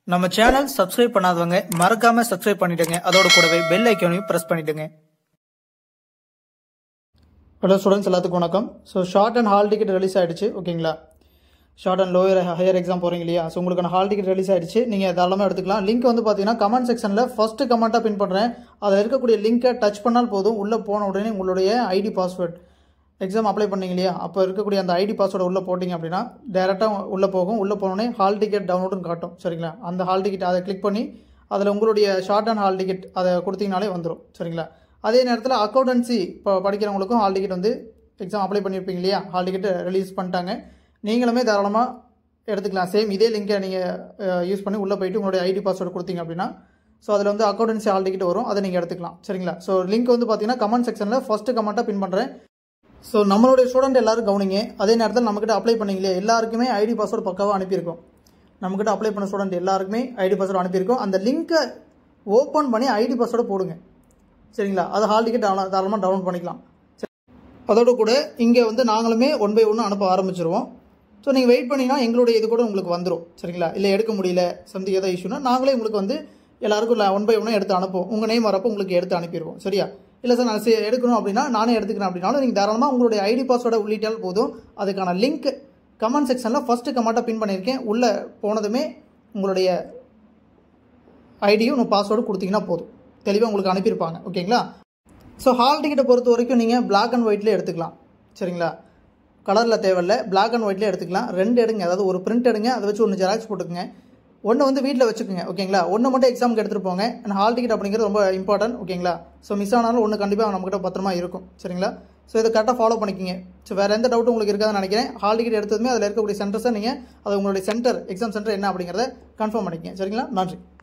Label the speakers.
Speaker 1: நம்ம channel subscribe பண்ணாதவங்க மறக்காம சப்ஸ்கிரைப் பண்ணிடுங்க அதோட கூடவே பெல் ஐக்கானையும் பிரஸ் பண்ணிடுங்க ஹலோ ஸ்டூடெண்ட்ஸ் எல்லாத்துக்கும் வணக்கம் so shorthand hall ticket release ஆயிடுச்சு ஓகேங்களா shorthand lower higher exam போகிறீங்க இல்லையா ஸோ உங்களுக்கான ஹால் டிக்கெட் ரிலீஸ் ஆயிடுச்சு நீங்கள் தாராளமாக எடுத்துக்கலாம் லிங்க் வந்து பார்த்தீங்கன்னா கமெண்ட் செக்ஷனில் ஃபஸ்ட்டு கமெண்ட்டாக பின் பண்ணுறேன் அதில் இருக்கக்கூடிய லிங்கை டச் பண்ணால் போதும் உள்ளே போன உடனே உங்களுடைய ஐடி பாஸ்வேர்ட் எக்ஸாம் அப்ளை பண்ணீங்க இல்லையா அப்போ இருக்கக்கூடிய அந்த ஐடி பாஸ்வேர்டு உள்ளே போட்டிங்க அப்படின்னா டேரெக்டாக உள்ளே போகும் உள்ளே போனோடனே ஹால் டிக்கெட் டவுன்லோடுன்னு காட்டும் சரிங்களா அந்த ஹால் டிக்கெட் அதை கிளிக் பண்ணி அதில் உங்களுடைய ஷார்ட் அண்ட் ஹால் டிக்கெட் அதை கொடுத்தீங்கனாலே வந்துடும் சரிங்களா அதே நேரத்தில் அக்கௌண்டன்சி இப்போ படிக்கிறவங்களுக்கும் ஹால் டிக்கெட் வந்து எக்ஸாம் அப்ளை பண்ணியிருப்பீங்க இல்லையா ஹால் டிக்கெட் ரிலீஸ் பண்ணிட்டாங்க நீங்களுமே தாராளமாக எடுத்துக்கலாம் சேம் இதே லிங்கை நீங்கள் யூஸ் பண்ணி உள்ளே போயிட்டு உங்களுடைய ஐடி பாஸ்வேர்டு கொடுத்தீங்க அப்படின்னா ஸோ அதில் வந்து அக்கௌண்டன்சி ஹால் டிக்கெட் வரும் அதை நீங்கள் எடுத்துக்கலாம் சரிங்களா ஸோ லிங்க் வந்து பார்த்தீங்கன்னா கமெண்ட் செக்ஷனில் ஃபஸ்ட்டு கமெண்ட்டாக பின் பண்ணுறேன் ஸோ நம்மளுடைய ஸ்டூடெண்ட் எல்லாரும் கவனிங்க அதே நேரத்தில் நம்மக்கிட்ட அப்ளை பண்ணீங்களே எல்லாருக்குமே ஐடி பாஸ்வேர்டு பக்காவாக அனுப்பியிருக்கோம் நம்மக்கிட்ட அப்ளை பண்ண ஸ்டூடெண்ட் எல்லாருக்குமே ஐடி பாஸ்வேர்டு அனுப்பியிருக்கோம் அந்த லிங்க்கை ஓப்பன் பண்ணி ஐடி பாஸ்வேர்டு போடுங்க சரிங்களா அது ஹால் டிக்கெட் தாராளமாக டவுன்லோட் பண்ணிக்கலாம் சரி. அதோட கூட இங்கே வந்து நாங்களுமே ஒன் பை ஒன்று அனுப்ப ஆரம்பிச்சிருவோம் ஸோ நீங்கள் வெயிட் பண்ணிங்கன்னா எங்களுடைய இது கூட உங்களுக்கு வந்துடும் சரிங்களா இல்லை எடுக்க முடியல சம்திங் ஏதாவது இஷ்யூனா நாங்களே உங்களுக்கு வந்து எல்லாருக்கும் ஒன் பை ஒன்று எடுத்து அனுப்புவோம் உங்கள் நேம் வரப்போ உங்களுக்கு எடுத்து அனுப்பிடுவோம் சரியா இல்லை சார் நான் சே- எடுக்கணும் அப்படின்னா நானே எடுத்துக்கிறேன் அப்படின்னாலும் நீங்கள் தாராளமாக உங்களுடைய ஐடி பாஸ்வேர்டை உள்ளிட்டால் போதும் அதுக்கான லிங்க் கமெண்ட் செக்ஷனில் ஃபஸ்ட்டு கமெண்ட்டாக பின் பண்ணியிருக்கேன் உள்ளே போனதுமே உங்களுடைய ஐடியும் பாஸ்வேர்டு கொடுத்தீங்கன்னா போதும் தெளிவாக உங்களுக்கு அனுப்பியிருப்பாங்க ஓகேங்களா ஸோ ஹால் டிக்கெட்டை பொறுத்த வரைக்கும் நீங்கள் பிளாக் அண்ட் ஒயிட்லேயே எடுத்துக்கலாம் சரிங்களா கலரில் தேவையில்ல பிளாக் அண்ட் ஒயிட்லேயே எடுத்துக்கலாம் ரெண்டு எடுங்க அதாவது ஒரு பிரிண்ட் எடுங்க அதை வச்சு ஒன்று ஜெராக்ஸ் போட்டுக்குங்க ஒன்று வந்து வீட்டில் வச்சுக்கோங்க ஓகேங்களா ஒன்று மட்டும் எக்ஸாமுக்கு எடுத்துகிட்டு போங்க அண்ட் ஹால் டிக்கெட் அப்படிங்கிறது ரொம்ப இம்பார்ட்டன்ட் ஓகேங்களா ஸோ மிஸ் ஆனாலும் ஒன்று கண்டிப்பாக நம்மக்கிட்ட பத்திரமா இருக்கும் சரிங்களா ஸோ இதை கரெக்டாக ஃபாலோ பண்ணிக்கிங்க ஸோ வேறு எந்த டவுட்டும் உங்களுக்கு இருக்காதுன்னு நினைக்கிறேன் ஹால் டிக்கெட் எடுத்ததுமே அதில் இருக்கக்கூடிய சென்டர்ஸை நீங்கள் அது உங்களுடைய சென்டர் எக்ஸாம் சென்டர் என்ன அப்படிங்கிறத கன்ஃபார்ம் பண்ணிக்கங்க சரிங்களா நன்றி